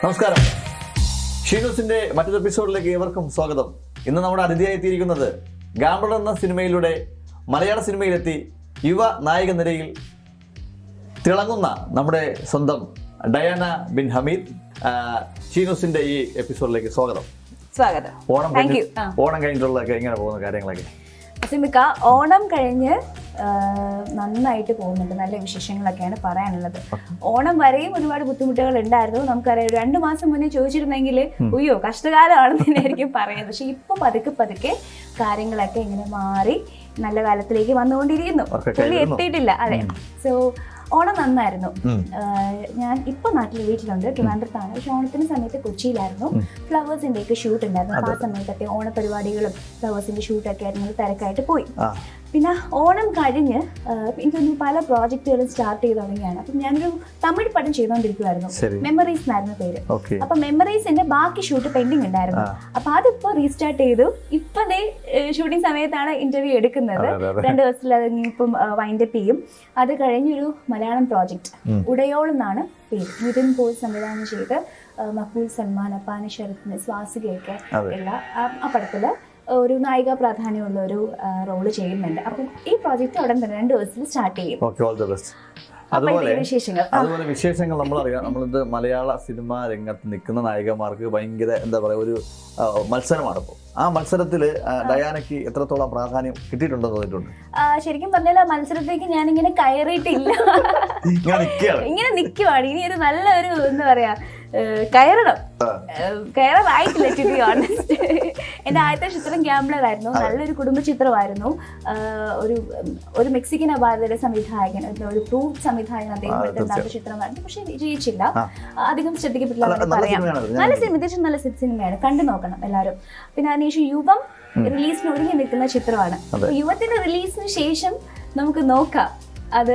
നമസ്കാരം ഷീനൂസിന്റെ മറ്റൊരു എപ്പിസോഡിലേക്ക് ഏവർക്കും സ്വാഗതം ഇന്ന് നമ്മുടെ അതിഥിയായി എത്തിയിരിക്കുന്നത് ഗാംബിൾ എന്ന സിനിമയിലൂടെ മലയാള സിനിമയിലെത്തി യുവ നായിക നിരയിൽ തിളങ്ങുന്ന നമ്മുടെ സ്വന്തം ഡയാന ബിൻ ഹമീദ് ആ, ഷീനൂസിന്റെ ഈ എപ്പിസോഡിലേക്ക് സ്വാഗതം സ്വാഗതം ഓണം താങ്ക് കഴിഞ്ഞ് യു ആ ഓണം കഴിഞ്ഞിട്ടുള്ളതൊക്കെ എങ്ങനെ പോകുന്ന കാര്യങ്ങളൊക്കെ അസിമിക്ക ഓണം കഴിഞ്ഞ് ആ, നന്നായിട്ട് പോകുന്നുണ്ട് നല്ല വിശേഷങ്ങളൊക്കെയാണ് പറയാനുള്ളത് ഓണം വരെയും ഒരുപാട് ബുദ്ധിമുട്ടുകൾ ഉണ്ടായിരുന്നു നമുക്കറിയാം ഒരു രണ്ടു മാസം മുന്നേ ചോദിച്ചിരുന്നെങ്കിൽ ഉയ്യോ കഷ്ടകാലമാണെന്ന് തന്നെയായിരിക്കും പറയുന്നത് പക്ഷെ ഇപ്പൊ പതുക്കെ പതുക്കെ കാര്യങ്ങളൊക്കെ ഇങ്ങനെ മാറി നല്ല കാലത്തിലേക്ക് വന്നുകൊണ്ടിരിക്കുന്നു ഒക്കെ പുള്ളി കൈവരുന്നു. എത്തിയിട്ടില്ല അതെ സോ ഓണം നന്നായിരുന്നു ഉം. ആഹ് ഞാൻ ഇപ്പൊ നാട്ടിൽ വീട്ടിലുണ്ട് ട്രിവാൻഡ്രത്താണ് പക്ഷെ ഓണത്തിന് സമയത്ത് കൊച്ചിയിലായിരുന്നു ഫ്ലവേഴ്സിന്റെ ഒക്കെ ഷൂട്ട് ഉണ്ടായിരുന്നു അപ്പൊ ആ സമയത്തൊക്കെ ഓണപരിപാടികളും ഫ്ലവേഴ്സിന്റെ ഷൂട്ടൊക്കെ ആയിരുന്നു തിരക്കായിട്ട് പോയി ആ പിന്നെ ഓണം കഴിഞ്ഞ് ആഹ് എനിക്കൊന്ന് പല പ്രോജക്റ്റുകളും സ്റ്റാർട്ട് ചെയ്ത് തുടങ്ങിയാണ് അപ്പം ഞാനൊരു തമിഴ് പടം ചെയ്തുകൊണ്ടിരിക്കുവായിരുന്നു ശരി മെമ്മറീസ് എന്നായിരുന്നു പേര് ഓക്കെ അപ്പൊ മെമ്മറീസിന്റെ ബാക്കി ഷൂട്ട് പെൻഡിങ് ഉണ്ടായിരുന്നു ആ. അപ്പൊ അതിപ്പോ റീസ്റ്റാർട്ട് ചെയ്തു ഇപ്പൊ ഷൂട്ടിംഗ് സമയത്താണ് ഇന്റർവ്യൂ എടുക്കുന്നത് അതെ, അതെ, അതെ. രണ്ട് ദിവസത്തിൽ അത് ഇപ്പം വൈൻഡപ്പ് ചെയ്യും അത് കഴിഞ്ഞൊരു മലയാളം പ്രോജക്റ്റ് ഉം. ഉടയോൾ എന്നാണ് പേര് നിതിൻ പോൾ സംവിധാനം ചെയ്ത് ആ, മക്ബൂൽ സൽമാൻ അപ്പാനി ശരത്തിന് സ്വാസികയൊക്കെ അതെ. ഉള്ള ആ- ആ പടത്തില് ഒരു നായിക പ്രാധാന്യമുള്ള ഒരു റോള് ചെയ്യുന്നുണ്ട് അപ്പം ഈ പ്രോജക്റ്റ് ഉടൻ തന്നെ രണ്ട് ദിവസത്തിൽ സ്റ്റാർട്ട് ചെയ്യും ഓക്കെ ഓൾ ദ ബെസ്റ്റ് അപ്പൊ അതുപോലെ ഇതൊക്കെ വിശേഷങ്ങൾ ആ, അതുപോലെ വിശേഷങ്ങൾ നമ്മളറിയാം നമ്മളിത് മലയാള സിനിമാ രംഗത്ത് നിൽക്കുന്ന നായികമാർക്ക് ഭയങ്കര എന്താ പറയുക ഒരു ആ, മത്സരമാണ് ഇപ്പോൾ ആ മത്സരത്തിൽ ഡയാനയ്ക്ക് എത്രത്തോളം പ്രാധാന്യം കിട്ടിയിട്ടുണ്ടെന്ന് തോന്നിയിട്ടുണ്ട് ആ, ശരിക്കും പറഞ്ഞാൽ ആ മത്സരത്തേക്ക് ഞാനിങ്ങനെ കയറിയിട്ടില്ല ഇങ്ങനെ നിൽക്കുകയാണ് ഇങ്ങനെ നിൽക്കുവാണ് ഇനി ഒരു നല്ല ഒരു എന്താ പറയാ ഏഹ് കയറണം ഏഹ് കയറാറായിട്ടില്ല ടു ബി ഓണസ്റ്റ് എന്റെ ആദ്യത്തെ ചിത്രം ഗ്യാംബ്ലർ ആയിരുന്നു നല്ലൊരു കുടുംബ ചിത്രമായിരുന്നു ആഹ് ഒരു ഉം, ഒരു മെക്സിക്കൻ അപാരതയുടെ സംവിധായകൻ എന്താ ഒരു പ്രൂവ് സംവിധായകൻ അദ്ദേഹം ആ, എടുത്ത നല്ല ചിത്രമായിരുന്നു പക്ഷെ വിജയിച്ചില്ല ആ. അധികം ശ്രദ്ധിക്കപ്പെട്ടില്ല അല്ല, എന്ന് നല്ല പറയാം സിനിമയാണ് അത്. ഞാൻ നല്ല സിനിമ അത്യാവശ്യം നല്ല സി- സിനിമയാണ് കണ്ടു നോക്കണം എല്ലാവരും പിന്നെ അതിനുശേഷം യുവം റിലീസിന് ഒരുങ്ങി നിൽക്കുന്ന ചിത്രമാണ് അപ്പൊ യുവത്തിന്റെ റിലീസിന് ശേഷം നമുക്ക് നോക്കാം അത്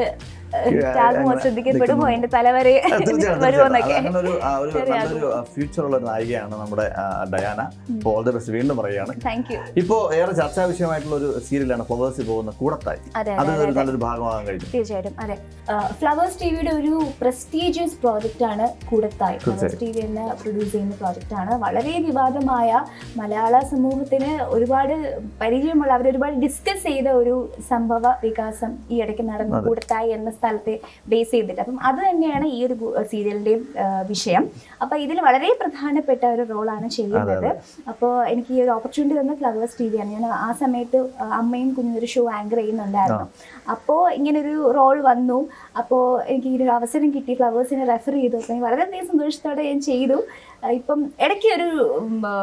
ടാഗുമോ അങ്ങനെ ശ്രദ്ധിക്കപ്പെടുമോ എന്റെ തലവരെ ആ, തീർച്ചയായും, വരുമോ തീർച്ചയായും. എന്നൊക്കെ അങ്ങനെ ഒരു ആ, ഒരു നല്ലൊരു ഫ്യൂച്ചർ ഉള്ള ഒരു നായികയാണ് നമ്മുടെ ആ, ഡയാന അപ്പോൾ ഓൾ ദ ബെസ്റ്റ് വീണ്ടും പറയുകയാണ് താങ്ക് യു ഇപ്പോൾ ഏറെ ചർച്ചാ വിഷയമായിട്ടുള്ള ഒരു സീരിയലാണ് ഫ്ലവേഴ്സിൽ പോകുന്ന കൂടത്തായി അതെ അത് അതെ ഒരു നല്ലൊരു ഭാഗമാകാൻ കഴിഞ്ഞു തീർച്ചയായിട്ടും അതെ ഫ്ലവേഴ്സ് ടിവിയുടെ ഒരു പ്രസ്റ്റീജിയസ് പ്രോജക്റ്റ് ആണ് കൂടത്തായി ഫ്ലവേഴ്സ് ടി വി എന്ന പ്രൊഡ്യൂസ് ചെയ്യുന്ന പ്രോജക്റ്റ് ആണ് വളരെ വിവാദമായ മലയാള സമൂഹത്തിന് ഒരുപാട് പരിചയമുള്ള അവർ ഒരുപാട് ഡിസ്കസ് ചെയ്ത ഒരു സംഭവ വികാസം ഈ ഇടയ്ക്ക് നടന്ന കൂടത്തായി എന്ന സ്ഥലത്തെ ബേസ് ചെയ്തിട്ട് അപ്പം അത് തന്നെയാണ് ഈ ഒരു സീരിയലിന്റെയും വിഷയം അപ്പൊ ഇതിൽ വളരെ പ്രധാനപ്പെട്ട ഒരു റോളാണ് ചെയ്യുന്നത് അപ്പോൾ എനിക്ക് ഈ ഒരു ഓപ്പർച്യൂണിറ്റി തന്ന ഫ്ലവേഴ്സ് ടി വിയാണ് ഞാൻ ആ സമയത്ത് ആ, അമ്മയും കുഞ്ഞൊരു ഷോ ആങ്കർ ചെയ്യുന്നുണ്ടായിരുന്നു അപ്പോൾ ഇങ്ങനൊരു റോൾ വന്നു അപ്പോൾ എനിക്ക് ഈ ഒരു അവസരം കിട്ടി ഫ്ലവേഴ്സിനെ റെഫർ ചെയ്തു അപ്പോൾ ഞാൻ വളരെയധികം സന്തോഷത്തോടെ ഞാൻ ചെയ്തു ആ, ഇപ്പം ഇടയ്ക്ക് ഒരു ഉം, ആ,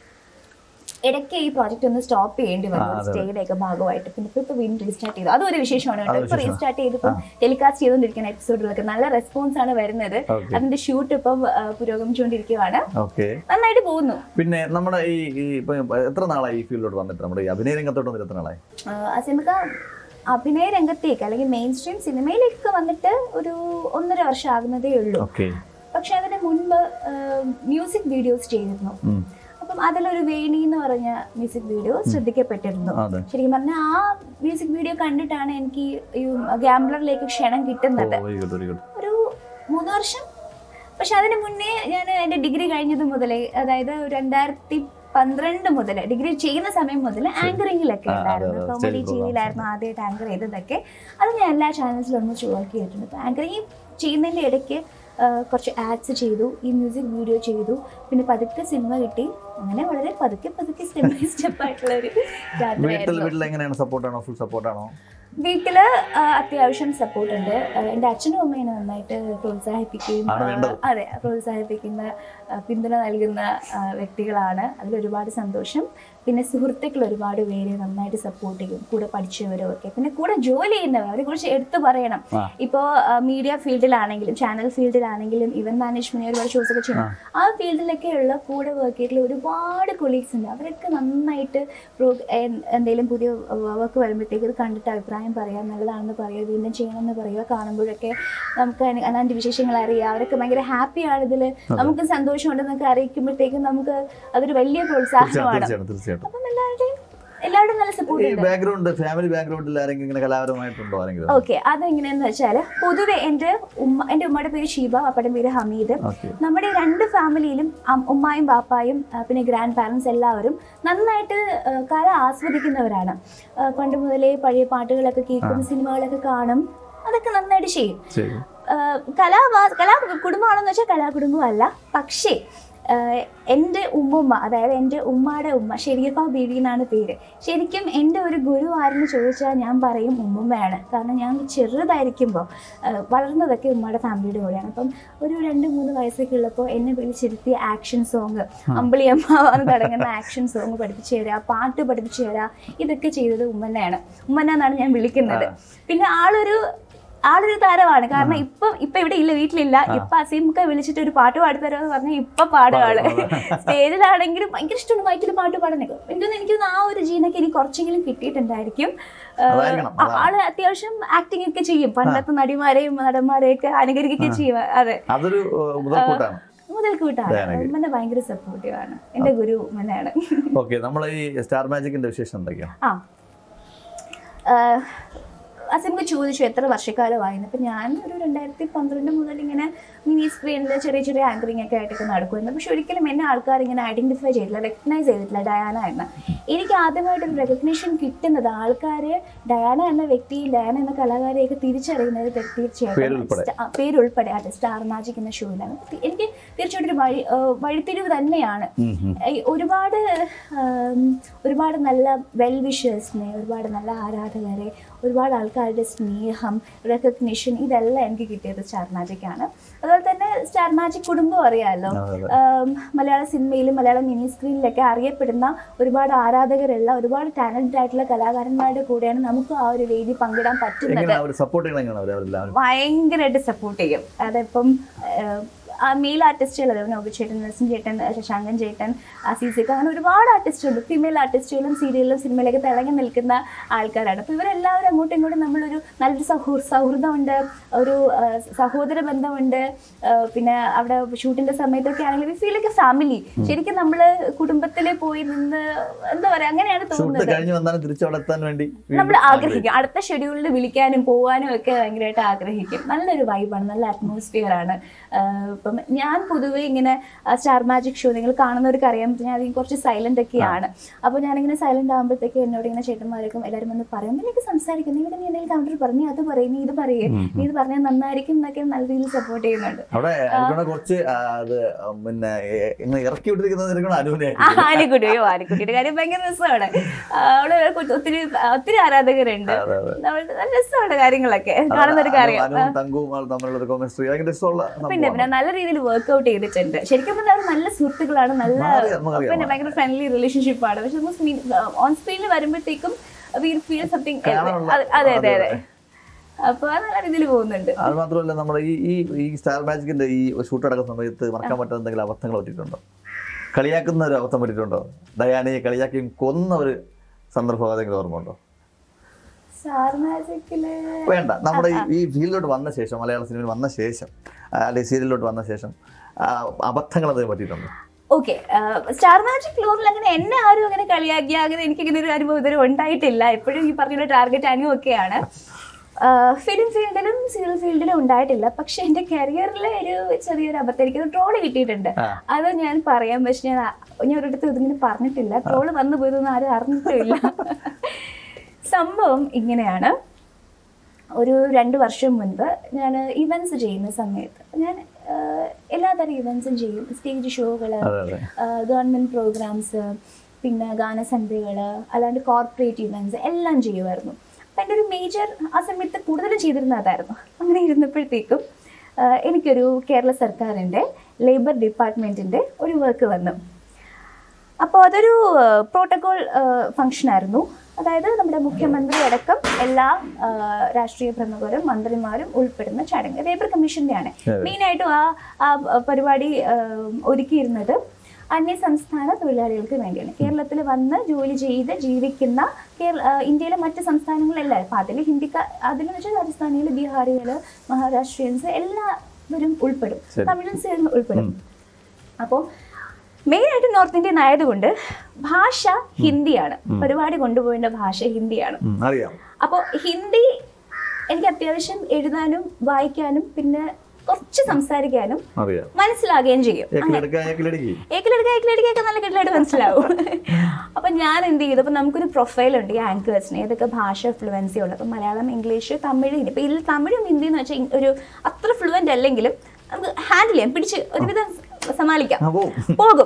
ഇടയ്ക്ക് ഈ പ്രോജക്റ്റ് ഒന്ന് സ്റ്റോപ്പ് ചെയ്യേണ്ടി വന്നു സ്റ്റേയുടെ ഒക്കെ ഭാഗമായിട്ട് പിന്നെ ഇപ്പൊ ഇപ്പൊ വീണ്ടും റീസ്റ്റാർട്ട് ചെയ്തു അതും ഒരു വിശേഷമാണ് കേട്ടോ ഇപ്പൊ റീസ്റ്റാർട്ട് ചെയ്തിപ്പം ടെലികാസ്റ്റ് ചെയ്തുകൊണ്ടിരിക്കുന്ന എപ്പിസോഡുകളൊക്കെ നല്ല റെസ്പോൺസ് ആണ് വരുന്നത് Okay. അതിന്റെ ഷൂട്ട് ഇപ്പം ആ, പുരോഗമിച്ചുകൊണ്ടിരിക്കുകയാണ് ഓക്കെ നന്നായിട്ട് പോകുന്നു പിന്നെ നമ്മുടെ ഈ ഈ ഇപ്പൊ എത്ര നാളായി ഈ ഫീൽഡിലോട്ട് വന്നിട്ട് നമ്മുടെ ഈ അഭിനയ രംഗത്തോട്ട് വന്നിട്ട് എത്ര നാളായി അസിമിക അഭിനയ രംഗത്തേക്ക് അല്ലെങ്കിൽ മെയിൻ സ്ട്രീം സിനിമയിലേക്ക് വന്നിട്ട് ഒരു ഒന്നര വർഷം ആകുന്നതേ ഉള്ളൂ ഓക്കെ പക്ഷെ അതിന് മുൻപ് മ്യൂസിക് വീഡിയോസ് ചെയ്തിരുന്നു അപ്പം അതിലൊരു വേണി എന്ന് പറഞ്ഞ മ്യൂസിക് വീഡിയോ ശ്രദ്ധിക്കപ്പെട്ടിരുന്നു അതെ ശരിക്കും പറഞ്ഞാൽ ആ മ്യൂസിക് വീഡിയോ കണ്ടിട്ടാണ് എനിക്ക് ഈ ഗ്യാംബ്ലറിലേക്ക് ക്ഷണം കിട്ടുന്നത് വെരി ഗുഡ് വെരി ഗുഡ് ഒരു മൂന്ന് വർഷം പക്ഷെ അതിന് മുന്നേ ഞാൻ എൻ്റെ ഡിഗ്രി കഴിഞ്ഞത് മുതലേ അതായത് ഒരു രണ്ടായിരത്തി പന്ത്രണ്ട് മുതൽ ഡിഗ്രി ചെയ്യുന്ന സമയം മുതൽ ആങ്കറിങ്ങിലൊക്കെ ആ, അതെ, ഉണ്ടായിരുന്നു അതെ, കോമഡി stage ടി വിയിലായിരുന്നു ആദ്യമായിട്ട് ആങ്കർ ചെയ്തതൊക്കെ അത് ഞാൻ എല്ലാ ചാനൽസിലും ഒന്ന് വർക്ക് ചെയ്തിട്ടുണ്ട് അപ്പോൾ ആങ്കറിങ് ചെയ്യുന്നതിൻ്റെ ഇടയ്ക്ക് ആ, കുറച്ച് ആഡ്സ് ചെയ്തു ഈ മ്യൂസിക് വീഡിയോ ചെയ്തു പിന്നെ പതുക്കെ സിനിമ കിട്ടി അങ്ങനെ വളരെ പതുക്കെ പതുക്കെ സ്റ്റെപ്പ് ബൈ സ്റ്റെപ്പ് ആയിട്ടുള്ള ഒരു വീട്ടിൽ യാത്രയായിരുന്നു വീട്ടിൽ എങ്ങനെയാണ് സപ്പോർട്ടാണോ ഫുൾ സപ്പോർട്ടാണോ വീട്ടില് ആ, അത്യാവശ്യം സപ്പോർട്ട് ഉണ്ട് ആ, എൻ്റെ അച്ഛനും അമ്മയും എന്നെ നന്നായിട്ട് പ്രോത്സാഹിപ്പിക്കുകയും ആണ് ആ, വേണ്ടത്. അതെ പ്രോത്സാഹിപ്പിക്കുന്ന ആ, പിന്തുണ നൽകുന്ന ആ, വ്യക്തികളാണ് അതിൽ ഒരുപാട് സന്തോഷം പിന്നെ സുഹൃത്തുക്കൾ ഒരുപാട് പേര് നന്നായിട്ട് സപ്പോർട്ട് ചെയ്യും കൂടെ പഠിച്ചവരും ഒക്കെ പിന്നെ കൂടെ ജോലി ചെയ്യുന്നവർ അവരെ കുറിച്ച് എടുത്തു പറയണം ആ. ഇപ്പോൾ മീഡിയ ഫീൽഡിലാണെങ്കിലും ചാനൽ ഫീൽഡിലാണെങ്കിലും ഇവന്റ് മാനേജ്മെന്റ് ഒരുപാട് ഷോസ് ഒക്കെ ചെയ്യണം ആ ഫീൽഡിലൊക്കെ ഉള്ള കൂടെ വർക്ക് ചെയ്തിട്ടുള്ള ഒരുപാട് കൊളീഗ്സ് ഉണ്ട് അവരൊക്കെ നന്നായിട്ട് പ്രോ എന്തെങ്കിലും പുതിയ വർക്ക് വരുമ്പോഴത്തേക്ക് ഇത് കണ്ടിട്ട് അഭിപ്രായം പറയാം നല്ലതാണെന്ന് പറയുക വീണ്ടും ചെയ്യണമെന്ന് പറയുക കാണുമ്പോഴൊക്കെ നമുക്ക് അതിന് അതിൻ്റെ വിശേഷങ്ങൾ അറിയാം അവരൊക്കെ ഭയങ്കര ഹാപ്പിയാണ് ഇതിൽ നമുക്ക് സന്തോഷമുണ്ടെന്നൊക്കെ അറിയിക്കുമ്പോഴത്തേക്കും നമുക്ക് അതൊരു വലിയ പ്രോത്സാഹനമാണ് തീർച്ചയായിട്ടും തീർച്ചയായിട്ടും അപ്പം എല്ലാവരുടെയും എല്ലാവരും നല്ല സപ്പോർട്ട് ഈ ബാക്ക്ഗ്രൗണ്ട് ഫാമിലി ബാക്ക്ഗ്രൗണ്ടിൽ ആരെങ്കിലും ഇങ്ങനെ കലാപരമായിട്ടുണ്ടോ ആരെങ്കിലും ഓക്കെ അതെങ്ങനെയാന്ന് വെച്ചാൽ പൊതുവെ എൻ്റെ ഉമ്മ എൻ്റെ ഉമ്മയുടെ പേര് ഷീബ അപ്പയുടെ പേര് ഹമീദ് ഓക്കെ നമ്മുടെ രണ്ട് ഫാമിലിയിലും അം- ഉമ്മായും ബാപ്പായും ആ, പിന്നെ ഗ്രാൻഡ് പാരൻസ് എല്ലാവരും നന്നായിട്ട് ആ, കല ആസ്വദിക്കുന്നവരാണ് ആ, പണ്ട് മുതലേ പഴയ പാട്ടുകളൊക്കെ കേൾക്കും സിനിമകളൊക്കെ കാണും അതൊക്കെ നന്നായിട്ട് ചെയ്യും ശരി ആ, കലാ കലാ കുടുംബമാണെന്ന് വെച്ചാൽ കലാകുടുംബമല്ല പക്ഷേ ആ, എൻ്റെ ഉമ്മുമ്മ അതായത് എൻ്റെ ഉമ്മയുടെ ഉമ്മ ഷെരീഫ ബീവി എന്നാണ് പേര് ശരിക്കും എൻ്റെ ഒരു ഗുരു ആരെന്ന് ചോദിച്ചാൽ ഞാൻ പറയും ഉമ്മുമ്മയാണ് കാരണം ഞാൻ ചെറുതായിരിക്കുമ്പോൾ ആ, വളർന്നതൊക്കെ ഉമ്മയുടെ ഫാമിലിയുടെ കൂടെയാണ് അപ്പം ഒരു രണ്ട് മൂന്ന് വയസ്സൊക്കെ ഉള്ളപ്പോൾ എന്നെ വിളിച്ചിരുത്തി ആക്ഷൻ സോങ് അമ്പിളിയമ്മ എന്ന് തുടങ്ങുന്ന ആക്ഷൻ സോങ് പഠിപ്പിച്ചു തരാ പാട്ട് പഠിപ്പിച്ചു തരാ ഇതൊക്കെ ചെയ്തത് ഉമ്മനെയാണ് ഉമ്മന എന്നാണ് ഞാൻ വിളിക്കുന്നത് പിന്നെ ആളൊരു ആളൊരു താരമാണ് കാരണം ഇപ്പൊ ഇപ്പൊ ഇവിടെ ഇല്ല വീട്ടിലില്ല ഇപ്പൊ അസീമൊക്കെ വിളിച്ചിട്ട് ഒരു പാട്ട് പാടിത്തരാന്ന് പറഞ്ഞാൽ ഇപ്പൊ പാടുകയാണ് സ്റ്റേജിലാണെങ്കിലും ഭയങ്കര ഇഷ്ടമാണ് മൈക്കിൽ പാട്ട് പാടാനൊക്കെ എനിക്കൊന്ന് എനിക്കൊന്ന് ആ ഒരു ജീനൊക്കെ എനിക്ക് കുറച്ചെങ്കിലും കിട്ടിയിട്ടുണ്ടായിരിക്കും ആ, അതായിരിക്കണം, അതാണ്. ആള് അത്യാവശ്യം ആക്ടിങ് ഒക്കെ ചെയ്യും പണ്ടത്തെ നടിമാരെയും നടന്മാരെയും ഒക്കെ അനുകരിക്കുകയൊക്കെ ചെയ്യും അതെ അതൊരു ഏഹ്, മുതൽക്കൂട്ടാണ് മുതൽക്ക് വിട്ടാണ് ധ്യാനഗിരി. ഉമ്മനെ ഭയങ്കര സപ്പോർട്ടീവ് ആണ് എന്റെ ഗുരു ഉമ്മനാണ് ഓക്കെ നമ്മൾ ഈ സ്റ്റാർ മാജിക്കിന്റെ വിശേഷം എന്തൊക്കെയാണ് ആ അസിംക്ക് ചോദിച്ചു എത്ര വർഷക്കാലമായിരുന്നു അപ്പം ഞാൻ ഒരു രണ്ടായിരത്തി പന്ത്രണ്ട് മുതൽ ഇങ്ങനെ മിനി സ്ക്രീനിൽ ചെറിയ ചെറിയ ആങ്കറിംഗ് ഒക്കെ ആയിട്ടൊക്കെ നടക്കുമായിരുന്നു പക്ഷെ ഒരിക്കലും എന്നെ ആൾക്കാർ ഇങ്ങനെ ഐഡന്റിഫൈ ചെയ്തില്ല റെക്കഗ്നൈസ് ചെയ്തിട്ടില്ല ഡയാന എന്ന എനിക്ക് ആദ്യമായിട്ടൊരു റെക്കഗ്നേഷൻ കിട്ടുന്നത് ആൾക്കാർ ഡയാന എന്ന വ്യക്തിയും ഡയാന എന്ന കലാകാരിയൊക്കെ തിരിച്ചറിയുന്നത് തെ- തീർച്ചയായിട്ടും പേരുൾപ്പെടെ. സ്റ്റ- ആ, പേരുൾപ്പെടെ അതെ സ്റ്റാർ മാജിക് എന്ന ഷോയിലാണ് തി- എനിക്ക് തീർച്ചയായിട്ടും ഒരു വഴി ആ, വഴിത്തിരിവ് തന്നെയാണ് ഉം, ഉം. ഈ ഒരുപാട് ആം, ഒരുപാട് നല്ല വെൽ വിഷേഴ്സിനെ ഒരുപാട് നല്ല ആരാധകരെ ഒരുപാട് ആൾക്കാരുടെ സ്നേഹം റെക്കഗ്നിഷൻ ഇതെല്ലാം എനിക്ക് കിട്ടിയത് സ്റ്റാർ മാജിക് ആണ് അതുപോലെ തന്നെ സ്റ്റാർ മാജിക് കുടുംബം അറിയാമല്ലോ അതെ, അതെ. ആം, മലയാള സിനിമയിലും മലയാള മിനി സ്ക്രീനിലൊക്കെ അറിയപ്പെടുന്ന ഒരുപാട് ആരാധകരുള്ള ഒരുപാട് ടാലന്റഡ് ആയിട്ടുള്ള കലാകാരന്മാരുടെ കൂടെയാണ് നമുക്ക് ആ ഒരു വേദി പങ്കിടാൻ പറ്റുന്നത് എങ്ങനെ അവർ സപ്പോർട്ട് ചെയ്യണം എങ്ങനെയാണ് അവർ അവരെല്ലാവരും ഭയങ്കരമായിട്ട് സപ്പോർട്ട് ചെയ്യും അതിപ്പം ആഹ്, ആ മെയിൽ ആർട്ടിസ്റ്റുകൾ അതായത് നോബി ചേട്ടൻ നരസിൻ ചേട്ടൻ ശശാങ്കൻ ചേട്ടൻ അസീസിക്ക അങ്ങനെ ഒരുപാട് ആർട്ടിസ്റ്റുണ്ട് ഫീമെയിൽ ആർട്ടിസ്റ്റുകളും സീരിയലിലും സിനിമയിലൊക്കെ തിളങ്ങി നിൽക്കുന്ന ആൾക്കാരാണ് അപ്പോൾ ഇവരെല്ലാവരും അങ്ങോട്ടും ഇങ്ങോട്ടും നമ്മളൊരു നല്ലൊരു സൗഹൃ സൗഹൃദമുണ്ട് ഒരു ആഹ്, സഹോദര ബന്ധമുണ്ട് ആഹ്, പിന്നെ അവിടെ ഷൂട്ടിന്റെ സമയത്തൊക്കെ ആണെങ്കിൽ ഫീൽ ഒക്കെ ഫാമിലി ശരിക്കും നമ്മൾ കുടുംബത്തിൽ പോയി നിന്ന് എന്താ പറയാ അങ്ങനെയാണ് ഷൂട്ട് തോന്നുന്നത് കഴിഞ്ഞ് വന്നാലും തിരിച്ചു അവിടെ എത്താൻ വേണ്ടി നമ്മൾ ആഗ്രഹിക്കും അടുത്ത ഷെഡ്യൂളിൽ വിളിക്കാനും പോകാനും ഒക്കെ ഭയങ്കരമായിട്ട് ആഗ്രഹിക്കും നല്ലൊരു വൈബാണ് നല്ല അറ്റ്മോസ്ഫിയർ ആണ് ആഹ് ഇപ്പം ഞാൻ പൊതുവേ ഇങ്ങനെ സ്റ്റാർ മാജിക് ഷോ നിങ്ങൾ കാണുന്നവർക്ക് അറിയാം ഞാൻ അതിന് കുറച്ച് സൈലന്റ് ഒക്കെയാണ് അപ്പോൾ ഞാനിങ്ങനെ സൈലന്റ് ആകുമ്പോഴത്തേക്ക് എന്നോട് ഇങ്ങനെ ചേട്ടന്മാർക്കും എല്ലാവരും വന്ന് പറയും നിനക്ക് സംസാരിക്കും നീ ഇവിടെ നീ എന്തെങ്കിലും കൗണ്ടർ പറഞ്ഞു അത് പറയും നീ ഇത് പറയേ നീ ഇത് പറഞ്ഞാൽ നന്നായിരിക്കും എന്നൊക്കെ നല്ല രീതിയിൽ സപ്പോർട്ട് ചെയ്യുന്നുണ്ട് അവിടെ എനിക്കൊന്ന് കുറച്ച് ആ, അത് പിന്നെ ഏ- ഇങ്ങനെ ഇറക്കി വിട്ടിരിക്കുന്നത് എനിക്കൊന്ന് ആ, അനുവിനായിട്ട് ആലിക്കുട്ടി അയ്യോ ആലിക്കുട്ടിയുടെ കാര്യം ഭയങ്കര രസമാണ് ആ, അവള് ഒത്തിരി ഒത്തിരി ആരാധകരുണ്ട് അതെ, അതെ. അവളുടെ നല്ല രസമാണ് കാര്യങ്ങളൊക്കെ കാണുന്ന ഒരു കാര്യം അനുവും തങ്കവും ആൾ തമ്മിലുള്ള ഒരു കെമിസ്ട്രി ഭയങ്കര രസമുള്ള പിന്നെ പിന്നെ നല്ല രീതിയിൽ വർക്ക്ഔട്ട് ചെയ്തിട്ടുണ്ട് ശരിക്കും പറഞ്ഞാൽ അവർ നല്ല സുഹൃത്തുക്കളാണ് നല്ല മാറി- നമുക്കറിയാം. പിന്നെ ഭയങ്കര ഫ്രണ്ട്ലി റിലേഷൻഷിപ്പ് ആണ് പക്ഷെ ഓൺ സ്ക്രീനിൽ വരുമ്പോഴത്തേക്കും വീൽ ഫീൽ സംതിങ് കാണാനുള്ള- അതെ അതെ അതെ, അതെ അപ്പൊ അത് നല്ല രീതിയിൽ പോകുന്നുണ്ട് അത് മാത്രമല്ല നമ്മുടെ ഈ ഈ ഈ സ്റ്റാർ മാജിക്കിന്റെ ഈ ഷൂട്ട് നടക്കുന്ന സമയത്ത് മറക്കാൻ പറ്റാത്ത എന്തെങ്കിലും അബദ്ധങ്ങൾ പറ്റിയിട്ടുണ്ടോ കളിയാക്കുന്ന ഒരു അബദ്ധം പറ്റിയിട്ടുണ്ടോ ഡയാനയെ കളിയാക്കിയും കൊന്ന ഒരു സന്ദർഭം ഏതെങ്കിലും ഓർമ്മ ഉണ്ടോ സ്റ്റാർ മാജിക്കില് വേണ്ട നമ്മുടെ ഈ- ഈ ഫീൽഡിലോട്ട് വന്ന ശേഷം മലയാള സിനിമയിൽ വന്ന ശേഷം ആ, അല്ലെങ്കിൽ സീരിയലിലോട്ട് വന്ന ശേഷം ആ, അബദ്ധങ്ങൾ എന്തെങ്കിലും പറ്റിയിട്ടുണ്ടോ ഓക്കെ സ്റ്റാർ മാജിക് ലോറിൽ അങ്ങനെ എന്നെ ആരും അങ്ങനെ കളിയാക്കിയ അങ്ങനെ എനിക്ക് ഇങ്ങനെ ഒരു അനുഭവം ഇതുവരെ ഉണ്ടായിട്ടില്ല എപ്പോഴും ഈ പറഞ്ഞ ടാർഗറ്റ് അനു ഒക്കെയാണ് ഫിലിം ഫീൽഡിലും സീരിയൽ ഫീൽഡിലും ഉണ്ടായിട്ടില്ല പക്ഷെ എൻ്റെ കരിയറിലെ ഒരു ചെറിയൊരു അബദ്ധം എനിക്ക് ട്രോള് കിട്ടിയിട്ടുണ്ട് ആ. അത് ഞാൻ പറയാം പക്ഷെ ഞാൻ ആ- ഞാൻ ഒരിടത്തും ഇതിങ്ങനെ പറഞ്ഞിട്ടില്ല ട്രോള് വന്നു പോയതൊന്നും ആരും അറിഞ്ഞിട്ടില്ല സംഭവം ഇങ്ങനെയാണ് ഒരു രണ്ട് വർഷം മുൻപ് ഞാൻ ഇവൻറ്റ്സ് ചെയ്യുന്ന സമയത്ത് ഞാൻ ആഹ്, എല്ലാതരം ഇവൻറ്റ്സും ചെയ്യും സ്റ്റേജ് ഷോകൾ അതെ അതെ ഗവൺമെൻറ് പ്രോഗ്രാംസ് പിന്നെ ഗാനസന്ധ്യകൾ അല്ലാണ്ട് കോർപ്പറേറ്റ് ഇവൻറ്റ്സ് എല്ലാം ചെയ്യുമായിരുന്നു അപ്പം എൻ്റെ ഒരു മേജർ ആ സമയത്ത് കൂടുതലും ചെയ്തിരുന്ന അതായിരുന്നു അങ്ങനെ ഇരുന്നപ്പോഴത്തേക്കും ആഹ്, എനിക്കൊരു കേരള സർക്കാരിൻ്റെ ലേബർ ഡിപ്പാർട്ട്മെൻറ്റിൻ്റെ ഒരു വർക്ക് വന്നു അപ്പോൾ അതൊരു പ്രോട്ടോകോൾ ഫംഗ്ഷൻ ആയിരുന്നു അതായത് നമ്മുടെ മുഖ്യമന്ത്രി അടക്കം എല്ലാ ആ, രാഷ്ട്രീയ പ്രമുഖരും മന്ത്രിമാരും ഉൾപ്പെടുന്ന ചടങ്ങ് ലേബർ കമ്മീഷൻ്റെയാണ് മെയിനായിട്ടും ആ ആ പരിപാടി ആ, ഒരുക്കിയിരുന്നത് അന്യ സംസ്ഥാന തൊഴിലാളികൾക്ക് വേണ്ടിയാണ് കേരളത്തിൽ വന്ന് ജോലി ചെയ്ത് ജീവിക്കുന്ന കേരള ആ, ഇന്ത്യയിലെ മറ്റ് സംസ്ഥാനങ്ങളെല്ലാം അപ്പം അതിൽ ഹിന്ദിക്ക അതിലെന്ന് വെച്ചാൽ രാജസ്ഥാനികൾ ബീഹാറികൾ മഹാരാഷ്ട്രീയൻസ് എല്ലാവരും ഉൾപ്പെടും ശരി. തമിഴൻസ് ഉൾപ്പെടും അപ്പോൾ മെയിൻ ആയിട്ട് നോർത്ത് ഇന്ത്യൻ ആയതുകൊണ്ട് ഭാഷ ഹിന്ദിയാണ് പരിപാടി കൊണ്ടുപോകേണ്ട ഭാഷ ഹിന്ദിയാണ് ഉം, അറിയാം അപ്പോൾ ഹിന്ദി എനിക്ക് അത്യാവശ്യം എഴുതാനും വായിക്കാനും പിന്നെ കുറച്ച് സംസാരിക്കാനും അറിയാം മനസ്സിലാകുകയും ചെയ്യും ഏക്കിലെടുക്ക ഏക്കിലെടുക്കി ഏക്കിലെടുക്കുക ഏക്കിലെടുക്കുക നല്ല കിട്ടലായിട്ട് മനസ്സിലാവും അപ്പൊ ഞാൻ എന്ത് ചെയ്തു അപ്പൊ നമുക്കൊരു പ്രൊഫൈൽ ഉണ്ട് ഈ ആങ്കേഴ്സിന് ഏതൊക്കെ ഭാഷ ഫ്ലുവൻസി ഉള്ളത് അപ്പൊ മലയാളം ഇംഗ്ലീഷ് തമിഴ് ഹിന്ദി ഇപ്പൊ ഇതിൽ തമിഴും ഹിന്ദി എന്ന് വെച്ചാൽ ഒരു അത്ര ഫ്ലുവൻ്റ് അല്ലെങ്കിലും നമുക്ക് ഹാൻഡിൽ ചെയ്യാം പിടിച്ച് ഒരുവിധം സമാളിക്കാം അപ്പോ പോകും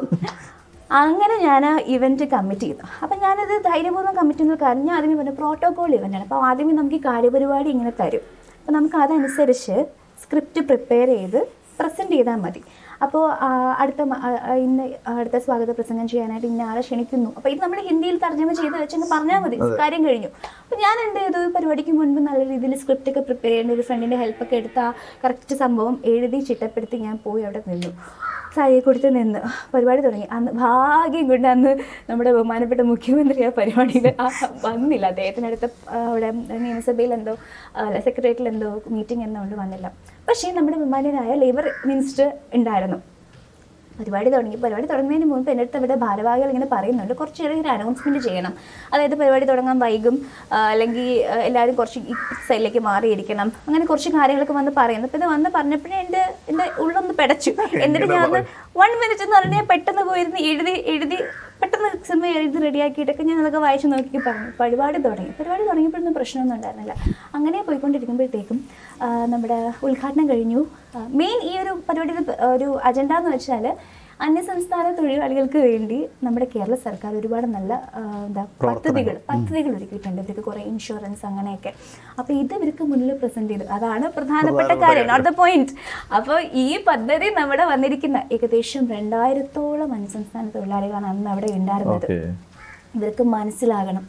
അങ്ങനെ ഞാൻ ഇവന്റ് കമ്മിറ്റ് ചെയ്തു അപ്പം ഞാനത് ധൈര്യപൂർവ്വം കമ്മിറ്റ് ചെയ്യുന്ന കാര്യം ഞാൻ ആദ്യമേ പറഞ്ഞു പ്രോട്ടോകോൾ ഇവൻ്റാണ് അപ്പോൾ ആദ്യമേ നമുക്ക് ഈ കാര്യപരിപാടി ഇങ്ങനെ തരും അപ്പോൾ നമുക്ക് അതനുസരിച്ച് സ്ക്രിപ്റ്റ് പ്രിപ്പയർ ചെയ്ത് പ്രസൻറ്റ് ചെയ്താൽ മതി അപ്പോൾ അടുത്ത മ- ആ, ആ, ഇന്ന് അടുത്ത സ്വാഗത പ്രസംഗം ചെയ്യാനായിട്ട് ഇന്ന ആളെ ക്ഷണിക്കുന്നു അപ്പോൾ ഇത് നമ്മൾ ഹിന്ദിയിൽ തർജ്ജമ ചെയ്ത് വെച്ചങ്ങ് പറഞ്ഞാൽ മതി കാര്യം കഴിഞ്ഞു അപ്പോൾ ഞാൻ എന്ത് ചെയ്തു ഈ പരിപാടിക്ക് മുൻപ് നല്ല രീതിയിൽ സ്ക്രിപ്റ്റ് ഒക്കെ പ്രിപ്പയർ ചെയ്യേണ്ട ഒരു ഫ്രണ്ടിൻ്റെ ഹെൽപ്പൊക്കെ എടുത്ത് ആ കറക്റ്റ് സംഭവം എഴുതി ചിട്ടപ്പെടുത്തി ഞാൻ പോയി അവിടെ നിന്നു സാരിയെ കൊടുത്ത് നിന്ന് പരിപാടി തുടങ്ങി അന്ന് ഭാഗ്യം കൊണ്ട് അന്ന് നമ്മുടെ ബഹുമാനപ്പെട്ട മുഖ്യമന്ത്രി ആ പരിപാടിയിൽ ആ വന്നില്ല അദ്ദേഹത്തിനടുത്ത് ആ അവിടെ നിയമസഭയിൽ എന്തോ അല്ല സെക്രട്ടേറിയറ്റിൽ എന്തോ മീറ്റിംഗ് എന്തോ കൊണ്ട് വന്നില്ല പക്ഷേ നമ്മുടെ ബഹുമാനനായ ലേബർ മിനിസ്റ്റർ ഉണ്ടായിരുന്നു പരിപാടി തുടങ്ങി പരിപാടി തുടങ്ങുന്നതിന് മുമ്പ് എൻ്റെ അടുത്ത് ഇവിടെ ഭാരവാഹികൾ ഇങ്ങനെ പറയുന്നുണ്ട് കുറച്ച് ചെറിയൊരു അനൗൺസ്മെൻറ്റ് ചെയ്യണം അതായത് പരിപാടി തുടങ്ങാൻ വൈകും ആ, അല്ലെങ്കിൽ ആ, എല്ലാവരും കുറച്ച് ഈ സൈഡിലേക്ക് മാറിയിരിക്കണം അങ്ങനെ കുറച്ച് കാര്യങ്ങളൊക്കെ വന്ന് പറയുന്നു അപ്പോൾ ഇത് വന്ന് പറഞ്ഞപ്പോഴേ എൻ്റെ എൻ്റെ ഉള്ളൊന്ന് പെടച്ചു എന്നിട്ട് ഞാൻ വൺ മിനിറ്റ് എന്ന് പറഞ്ഞാൽ പെട്ടെന്ന് പോയിരുന്ന് എഴുതി എഴുതി പെട്ടെന്ന് സിനിമ എഴുതി റെഡിയാക്കിയിട്ടൊക്കെ ഞാൻ അതൊക്കെ വായിച്ച് നോക്കി പറഞ്ഞു പരിപാടി തുടങ്ങി പരിപാടി തുടങ്ങിയപ്പോഴൊന്നും പ്രശ്നമൊന്നും ഉണ്ടായിരുന്നില്ല അങ്ങനെ പോയിക്കൊണ്ടിരിക്കുമ്പോഴത്തേക്കും ആ, നമ്മുടെ ഉദ്ഘാടനം കഴിഞ്ഞു മെയിൻ ഈ ഒരു പരിപാടിയുടെ ഒരു അജണ്ട എന്ന് വെച്ചാൽ അന്യസംസ്ഥാന തൊഴിലാളികൾക്ക് വേണ്ടി നമ്മുടെ കേരള സർക്കാർ ഒരുപാട് നല്ല ആ, എന്താ പദ്ധതികൾ പദ്ധതികൾ ഒരുക്കിയിട്ടുണ്ട് ഇവർക്ക് കുറേ ഇൻഷുറൻസ് അങ്ങനെയൊക്കെ അപ്പോൾ ഇത് ഇവർക്ക് മുന്നിൽ പ്രസന്റ് ചെയ്തു അതാണ് പ്രധാനപ്പെട്ട കാര്യം നോട്ട് ദ പോയിന്റ് അപ്പോൾ ഈ പദ്ധതി നമ്മുടെ വന്നിരിക്കുന്ന ഏകദേശം രണ്ടായിരത്തോളം അന്യസംസ്ഥാന തൊഴിലാളികളാണ് അന്ന് അവിടെ ഉണ്ടായിരുന്നത് ഓക്കെ ഇവർക്ക് മനസ്സിലാകണം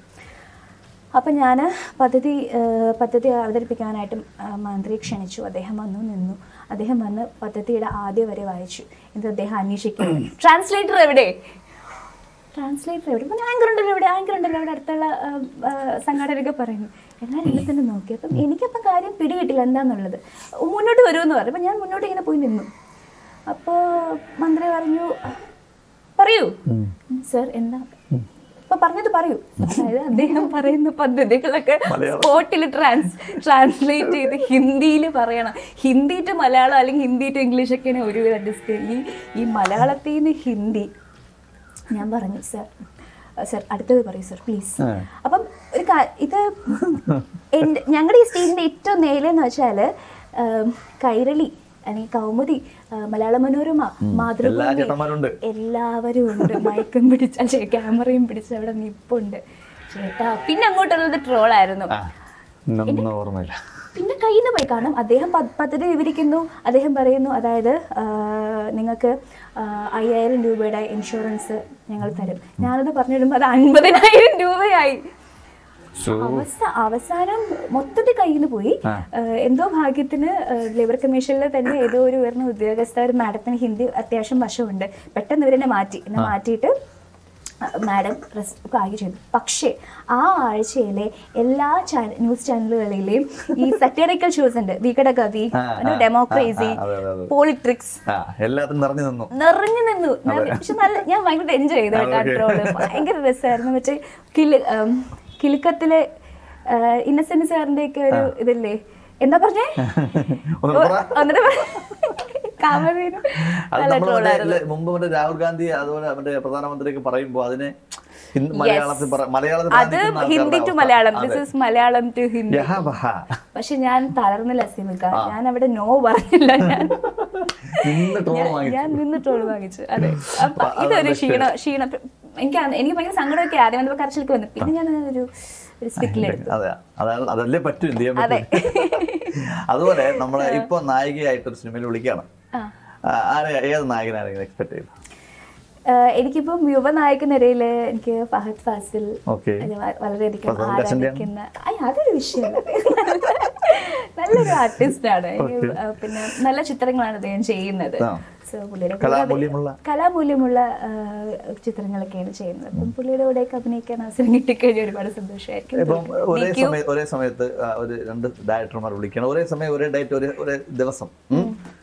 അപ്പം ഞാൻ പദ്ധതി ആ, പദ്ധതി അവതരിപ്പിക്കാനായിട്ടും ആ, മന്ത്രിയെ ക്ഷണിച്ചു അദ്ദേഹം വന്നു നിന്നു അദ്ദേഹം വന്ന് പദ്ധതിയുടെ ആദ്യം വരെ വായിച്ചു എന്നിട്ട് അദ്ദേഹം അന്വേഷിക്കുന്നു ട്രാൻസ്ലേറ്റർ എവിടെ ട്രാൻസ്ലേറ്റർ എവിടെ ഇപ്പം ആങ്കർ ഉണ്ടല്ലോ ഇവിടെ ആങ്കർ ഉണ്ടല്ലോ ഇവിടെ അടുത്തുള്ള ആ, ആ, സംഘടനയൊക്കെ പറയുന്നു എല്ലാവരും എന്നെ തന്നെ നോക്കി അപ്പം എനിക്കപ്പം കാര്യം പിടികിട്ടില്ല എന്താന്നുള്ളത് മുന്നോട്ട് വരുമെന്ന് പറഞ്ഞു അപ്പം ഞാൻ മുന്നോട്ട് ഇങ്ങനെ പോയി നിന്നു അപ്പോൾ മന്ത്രി പറഞ്ഞു പറയൂ സർ എന്താ ഇപ്പൊ പറഞ്ഞത് പറയൂ അതായത് അദ്ദേഹം പറയുന്ന പദ്ധതികളൊക്കെ മലയാളം. സ്പോട്ടിൽ ട്രാൻസ് ട്രാൻസ്ലേറ്റ് ചെയ്ത് ഹിന്ദിയിൽ പറയണം ഹിന്ദി ടു മലയാളം അല്ലെങ്കിൽ ഹിന്ദി ടു ഇംഗ്ലീഷ് ഒക്കെയാണ് ഒരുവിധം അഡ്ജസ്റ്റ് ഈ ഈ മലയാളത്തിൽ നിന്ന് ഹിന്ദി ഞാൻ പറഞ്ഞു സർ സർ അടുത്തത് പറയൂ സർ പ്ലീസ് ആ. അപ്പം ഒരു കാ- ഇത് എൻ്റെ ഞങ്ങളുടെ ഈ സ്റ്റേജിൻ്റെ ഏറ്റവും നേലെന്ന് വെച്ചാൽ കൈരളി അല്ലെങ്കിൽ കൗമുദി ആ, മലയാള മനോരമ എല്ലാ മാതൃഭൂമി ചേട്ടന്മാരുണ്ട് എല്ലാവരും ഉണ്ട് മയക്കും പിടിച്ച ചേ ക്യാമറയും പിടിച്ച് അവിടെ നിപ്പുണ്ട് ചേട്ടാ പിന്നെ അങ്ങോട്ടുള്ളത് ട്രോളായിരുന്നു ആ ഒന്നും ഓർമ്മയില്ല പിന്നെ കയ്യിൽ നിന്ന് പോയി കാരണം അദ്ദേഹം പ- പദ്ധതി വിവരിക്കുന്നു അദ്ദേഹം പറയുന്നു അതായത് ആ, നിങ്ങൾക്ക് ആ, അയ്യായിരം രൂപയുടെ ഇൻഷുറൻസ് ഞങ്ങൾ തരും ഞാനത് പറഞ്ഞിടുമ്പോൾ അത് അൻപതിനായിരം രൂപയായി ശോ. അവസ- അവസാനം മൊത്തത്തിൽ കയ്യിൽ നിന്ന് പോയി ആ. ഏഹ് എന്തോ ഭാഗ്യത്തിന് ഏഹ് ലേബർ കമ്മീഷനിൽ തന്നെ ഏതോ ഒരു ഉയർന്ന ഉദ്യോഗസ്ഥ ഒരു മാഡത്തിന് ഹിന്ദി അത്യാവശ്യം വശമുണ്ട് പെട്ടെന്ന് ഇവരെന്നെ മാറ്റി എന്നെ മാറ്റിയിട്ട് മാഡം ഒക്കെ ആയി ചെയ്തു പക്ഷേ ആ ആഴ്ചയിലെ എല്ലാ ചാനൽ ന്യൂസ് ചാനലുകളിലെയും ഈ സറ്ററിക്കൽ ഷോസ് ഉണ്ട് വികട കവി ആ, ആ, ഡെമോക്രസി ആ, അതെ, അതെ, അതെ. പോളിട്രിക്സ് ആ എല്ലാത്തിനും നിറഞ്ഞു നിന്നു നിറഞ്ഞു നിന്നു നിറഞ്ഞു. പക്ഷെ നല്ല ഞാൻ ഭയങ്കര എൻജോയ് ചെയ്തു കേട്ടോ Okay. ട്രോള് ഭയങ്കര രസമായിരുന്നു മറ്റേ കിളി ഉം, കിലുക്കത്തിലെ ഇന്നസെന്റ് സാറിന്റെ ഒക്കെ ഒരു ഇതില്ലേ എന്താ പറഞ്ഞേ ഒന്ന് പറ. എന്നിട്ട് കാമധേനു അത് നല്ല നമ്മൾ ട്രോളായിരുന്നു മുമ്പ് മറ്റേ രാഹുൽ ഗാന്ധി അതുപോലെ മറ്റേ പ്രധാനമന്ത്രിയൊക്കെ പറയുമ്പോൾ അതിനെ ഹിന്ദി- Yes. മലയാളത്തിൽ പറ- മലയാളത്തിൽ അത് പറയാൻ നിൽക്കുന്ന ഹിന്ദി ടു ആൾക്കാരുടെ മലയാളം അവസ്ഥ. This is Malayalam to Hindi യഹ ബഹ. പക്ഷെ ഞാൻ തളർന്നില്ല സിമിക്ക ഞാൻ അവിടെ നോ പറഞ്ഞില്ല ഞാൻ നിന്ന് troll ഞാൻ- വാങ്ങിച്ചു. ഞാൻ നിന്ന് ട്രോൾ വാങ്ങിച്ചു അതെ അപ്പൊ അപ്പൊ ഇതൊരു അതാണ് ക്ഷീണ ക്ഷീണ എനിക്ക് അന്ന് എനിക്ക് ഭയങ്കര സങ്കടമൊക്കെ ആദ്യം വന്നപ്പോ കരച്ചിലേക്ക് വന്നു പിന്നെ ഞാൻ ഒരു ഒരു സ്റ്റിക്കിലെടുത്തു അതെ അതാണ് അതല്ലേ പറ്റൂ എന്ത് ചെയ്യാൻ അതെ. പറ്റും അതുപോലെ നമ്മളെ ഇപ്പൊ നായികയായിട്ട് ഒരു സിനിമയിൽ വിളിക്കുകയാണ് ആ. ആ, ആരെ ഏത് നായകനായിരിക്കും എക്സ്പെക്ട് ചെയ്തു ആഹ് എനിക്കിപ്പം യുവനായക നിരയില് എനിക്ക് ഫഹദ് ഫാസിൽ ഓക്കെ അത് വ- വളരെയധികം ഫഹദ് ഫാസിലിന്റെ ആരാധിക്കുന്ന അയ്യ അതൊരു വിഷയമല്ല നല്ലൊരു ആർട്ടിസ്റ്റ് ആണ് എനിക്ക് Okay. ആഹ് പിന്നെ നല്ല ചിത്രങ്ങളാണ് അദ്ദേഹം ചെയ്യുന്നത് ആ. സോ പുള്ളിയുടെ കൂടെ കലാമൂല്യമുള്ള കലാമൂല്യമുള്ള ആഹ് ചിത്രങ്ങളൊക്കെയാണ് ചെയ്യുന്നത് അപ്പം പുള്ളിയുടെ കൂടെയൊക്കെ അഭിനയിക്കാൻ അവസരം കിട്ടിക്കഴിഞ്ഞാൽ ഒരുപാട് സന്തോഷമായിരിക്കും ഇപ്പം ഒരേ DQ സമയത്ത് ഒരേ സമയത്ത് ആ, ഒരു രണ്ട് ഡയറക്ടർമാർ വിളിക്കണം ഒരേ സമയം ഒരേ ഡേറ്റ് ഒരേ ഒരേ ദിവസം ഉം.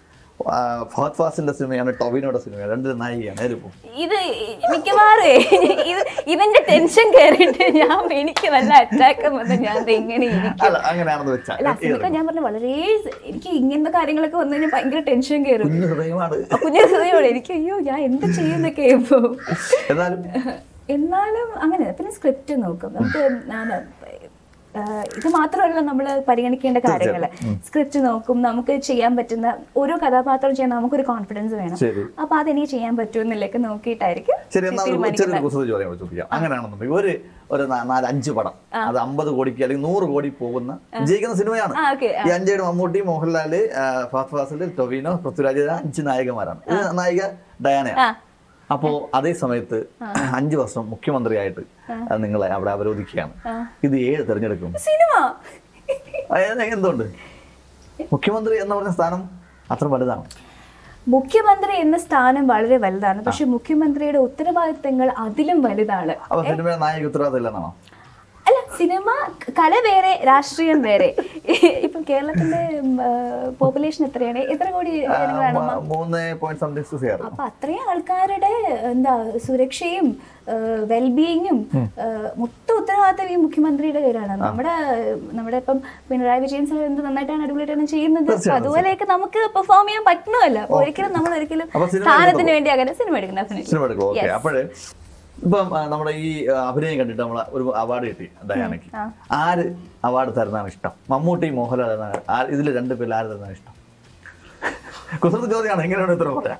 ആ, ഫഹദ് ഫാസിലിന്റെ സിനിമയാണ് ടൊവിനോയുടെ സിനിമയാണ് രണ്ട് നായികയാണ് ഏതിപ്പോ ഇത് മിക്കവാറും ഇത് ഇവന്റെ ടെൻഷൻ കയറിയിട്ട് ഞാൻ എനിക്ക് വല്ല അറ്റാക്ക് വന്ന് ഞാൻ ദേ ഇങ്ങനെ ഇരിക്കും അല്ല അങ്ങനെയാണെന്ന് വെച്ചാൽ അല്ല അസിമിക്ക ഞാൻ പറഞ്ഞു വളരെ എനിക്ക് ഇങ്ങനത്തെ കാര്യങ്ങളൊക്കെ വന്നു കഴിഞ്ഞാൽ ഭയങ്കര ടെൻഷൻ കയറും കുഞ്ഞു ഹൃദയമാണ് കുഞ്ഞു ഹൃദയോടെ എനിക്ക് അയ്യോ ഞാൻ എന്ത് ചെയ്യുന്നൊക്കെ ഇപ്പോ എന്നാലും എന്നാലും അങ്ങനെ പിന്നെ സ്ക്രിപ്റ്റ് നോക്കും നമുക്ക് ആണ്, ആ, ഇത് മാത്രമല്ല നമ്മൾ പരിഗണിക്കേണ്ട കാര്യങ്ങൾ സ്ക്രിപ്റ്റ് നോക്കും നമുക്ക് ചെയ്യാൻ പറ്റുന്ന ഓരോ കഥാപാത്രം ചെയ്യാൻ നമുക്കൊരു കോൺഫിഡൻസ് വേണം ശരി അപ്പൊ അതെനിക്ക് ചെയ്യാൻ പറ്റുമെന്നില്ലൊക്കെ നോക്കിയിട്ടായിരിക്കും ശരി എന്നാൽ ഒരു തീരുമാനിക്കുന്നത്. ചെറിയൊരു കുസൃതി ചോദ്യം കൂടെ ചോദിക്കാം അങ്ങനെയാണെന്നുണ്ടെങ്കിൽ ഒരു ഒരു നാ- നാല് അഞ്ച് പടം അത് അമ്പത് കോടിക്ക് അല്ലെങ്കിൽ നൂറ് കോടി പോകുന്ന വിജയിക്കുന്ന സിനിമയാണ് ആ ഓക്കെ ഈ അഞ്ചേട് മമ്മൂട്ടി മോഹൻലാല് ആ, ഫഹദ് ഫാസിൽ ടൊവിനോ പൃഥ്വിരാജ് ഇത് അഞ്ച് നായകന്മാരാണ് ഇത് നായിക ഡയാനയാണ് ആ അപ്പോ അതേ സമയത്ത് അഞ്ചു വർഷം മുഖ്യമന്ത്രിയായിട്ട് ആ, നിങ്ങളെ അവിടെ അവരോധിക്കുകയാണ് ആ. ഇത് ഏഴ് തെരഞ്ഞെടുക്കും സിനിമ അതായത് എന്തുകൊണ്ട് മുഖ്യമന്ത്രി എന്ന് പറഞ്ഞ സ്ഥാനം അത്ര വലുതാണ് മുഖ്യമന്ത്രി എന്ന സ്ഥാനം വളരെ വലുതാണ് പക്ഷെ മുഖ്യമന്ത്രിയുടെ ഉത്തരവാദിത്തങ്ങൾ അതിലും വലുതാണ് അപ്പൊ സിനിമ നായിക ഉത്തരവാദിത്തം ഇല്ലെന്നാണോ അല്ല സിനിമ കല വേറെ രാഷ്ട്രീയം വേറെ ഇപ്പം കേരളത്തിന്റെ പോപ്പുലേഷൻ എത്രയാണ് എത്ര കോടി ജനങ്ങളാണ് ആ, മൂന്ന് പോയിന്റ് സംതിങ് സിക്സ് ചെയ്യാറ് അപ്പൊ അത്രയും ആൾക്കാരുടെ എന്താ സുരക്ഷയും വെൽബീയിങ്ങും മൊത്തം ഉത്തരവാദിത്തം ഈ മുഖ്യമന്ത്രിയുടെ കയ്യിലാണ് നമ്മുടെ നമ്മുടെ ഇപ്പം പിണറായി വിജയൻ സാർ എന്ത് നന്നായിട്ടാണ് അടിപൊളിയായിട്ടാണ് ചെയ്യുന്നത് അപ്പൊ അതുപോലെയൊക്കെ നമുക്ക് പെർഫോം ചെയ്യാൻ പറ്റണമല്ല അപ്പൊ ഒരിക്കലും നമ്മൾ ഒരിക്കലും അപ്പൊ സിനിമ സ്ഥാനത്തിന് വേണ്ടി അങ്ങനെ സിനിമ എടുക്കുന്ന definitely. സിനിമ എടുക്കും ഓക്കെ അപ്പോഴേ ഇപ്പം ആ, നമ്മുടെ ഈ ആ, അഭിനയം കണ്ടിട്ട് നമ്മൾ ഒരു അവാർഡ് കിട്ടി ഡയാനയ്ക്ക് ആ. ആര് അവാർഡ് തരുന്നതാണ് ഇഷ്ടം മമ്മൂട്ടി മോഹൻലാൽ തരുന്നതാണ് ആ- ഇതിൽ രണ്ട് പേരിൽ ആര് തരുന്നതാണ് ഇഷ്ടം കുസൃതി ചോദ്യമാണ് എങ്ങനെയാണ് ഉത്തരം പറയാം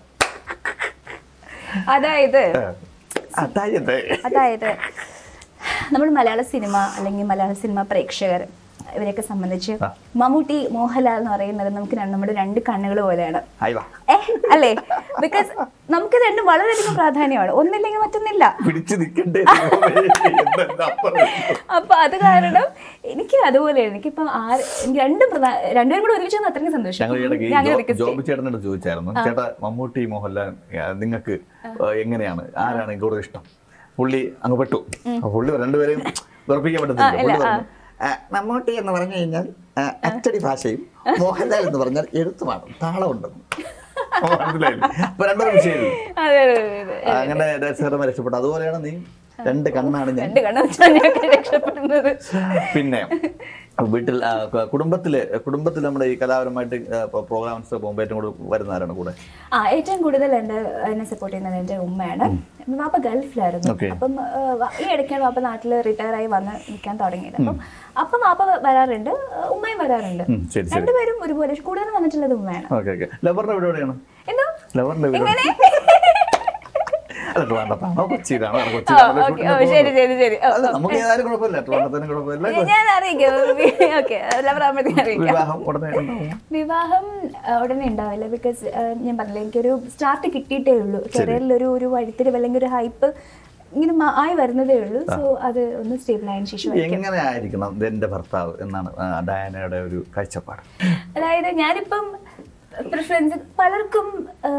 അതായത് അതായത് അതായത് നമ്മൾ മലയാള സിനിമ അല്ലെങ്കിൽ മലയാള സിനിമ പ്രേക്ഷകർ ഇവരെയൊക്കെ സംബന്ധിച്ച് ആ. മമ്മൂട്ടി മോഹൻലാൽ എന്ന് പറയുന്നത് നമുക്ക് രണ്ട് നമ്മുടെ രണ്ട് കണ്ണുകൾ പോലെയാണ് ആയി വാ ഏ അല്ലേ ബിക്കോസ് നമുക്ക് രണ്ടും വളരെയധികം പ്രാധാന്യമാണ് ഒന്നില്ലെങ്കിൽ മറ്റൊന്നില്ല പിടിച്ചു നിൽക്കണ്ടേ ദൈവമേ, എന്തെന്നാ പറയുന്നത്? അപ്പൊ അത് കാരണം എനിക്ക് അതുപോലെയാണ് എനിക്കിപ്പം ആര് എനിക്ക് രണ്ടും പ്രധാന രണ്ടുപേരും കൂടെ ഒരുമിച്ച് വന്നാൽ അത്രയും സന്തോഷം ഞങ്ങൾ ഇടയ്ക്ക് ഞാൻ അങ്ങനെ ജോ- request ചെയ്യും. ജോബി ചേട്ടനോട് ചോദിച്ചായിരുന്നു ചേട്ടാ മമ്മൂട്ടി മോഹൻലാൽ നിങ്ങൾക്ക് എങ്ങനെയാണ് ആരാണ് കൂടുതൽ ഇഷ്ടം പുള്ളി അങ്ങ് പെട്ടു അപ്പൊ പുള്ളി രണ്ടുപേരെയും വെറുപ്പിക്കാൻ പറ്റത്തില്ല പുള്ളി പറഞ്ഞു "ആ, മമ്മൂട്ടി എന്ന് പറഞ്ഞു കഴിഞ്ഞാൽ ആ, അച്ചടി ഭാഷയും മോഹൻലാൽ എന്ന് പറഞ്ഞാൽ എഴുത്തുമാണ് താളമുണ്ടെന്ന് മനസ്സിലായില്ലേ അപ്പൊ രണ്ടൊരു വിഷയം അതെ അതെ അതെ അതെ അങ്ങനെ രസകരമായി രക്ഷപ്പെട്ടു അതുപോലെയാണ് നീ രണ്ട് കണ്ണാണ് ഞാൻ രണ്ട് കണ്ണു വെച്ചാണ് ഞങ്ങൾക്ക് രക്ഷപ്പെടുന്നത് പിന്നെ വീട്ടിൽ ആ, ക- കുടുംബത്തില് കുടുംബത്തിൽ നമ്മുടെ ഈ കലാപരമായിട്ട് പ്രോഗ്രാംസ് പോകുമ്പോൾ ഏറ്റവും കൂടുതൽ വരുന്നവരാണ് കൂടെ ആ ഏറ്റവും കൂടുതൽ എൻ്റെ എന്നെ സപ്പോർട്ട് ചെയ്യുന്നത് എൻ്റെ ഉമ്മയാണ് വാപ്പ ഗൾഫിലായിരുന്നു Okay. അപ്പം ആ, വ- ഈ ഇടയ്ക്കാണ് വാപ്പ നാട്ടിൽ റിട്ടയർ ആയി വന്ന് നിൽക്കാൻ തുടങ്ങിയത് അപ്പം അപ്പം വാപ്പ വരാറുണ്ട് ആ, ഉമ്മയും വരാറുണ്ട് ഉം, ശരി ശരി രണ്ടുപേരും ഒരുപോലെ പക്ഷെ കൂടുതലും വന്നിട്ടുള്ളത് ഉമ്മയാണ് ഓക്കെ ഓക്കെ ലവറിന്റെ വീട് എവിടെയാണ് എന്തോ ലവറിന്റെ വീട് എങ്ങനെ അല്ല ട്രിവാൻഡ്രത്താണോ കൊച്ചിയിലാണോ അല്ല, ഓ, കൊച്ചിയിലാണോ ഓക്കെ ഓ ശരി ശരി ശരി ഓ, അല്ല ഓ. നമുക്ക് ഏതായാലും കുഴപ്പമില്ല ട്രിവാൻഡ്രത്തിനും കുഴപ്പമില്ല ഞാൻ- ഞാൻ അറിയിക്കാം ഓക്കെ ലവറാകുമ്പോഴത്തേക്കും അറിയിക്കാം വിവാഹം ഉടനെ ഉണ്ടാവും വിവാഹം ആ, ഉടനെ ഉണ്ടാവില്ല ബിക്കോസ് ഞാൻ പറഞ്ഞില്ല എനിക്കൊരു സ്റ്റാർട്ട് കിട്ടിയിട്ടേ ഉള്ളൂ കരിയറിൽ ഒരു ഒരു വഴിത്തിരിവ് അല്ലെങ്കിൽ ഒരു ഹൈപ്പ് ഇങ്ങനെ മ- ആയി വരുന്നതേ ഉള്ളൂ സോ അത് ഒന്ന് സ്റ്റേബിൾ ആയതിനു ശേഷം ആയിരിക്കും. എങ്ങനെ ആയിരിക്കണം എന്റെ ഭർത്താവ് എന്നാണ് ആ, ഡയാനയുടെ ഒരു കാഴ്ചപ്പാട് അതായത് ഞാനിപ്പം പ്രിഫറൻസ് പലർക്കും ആ,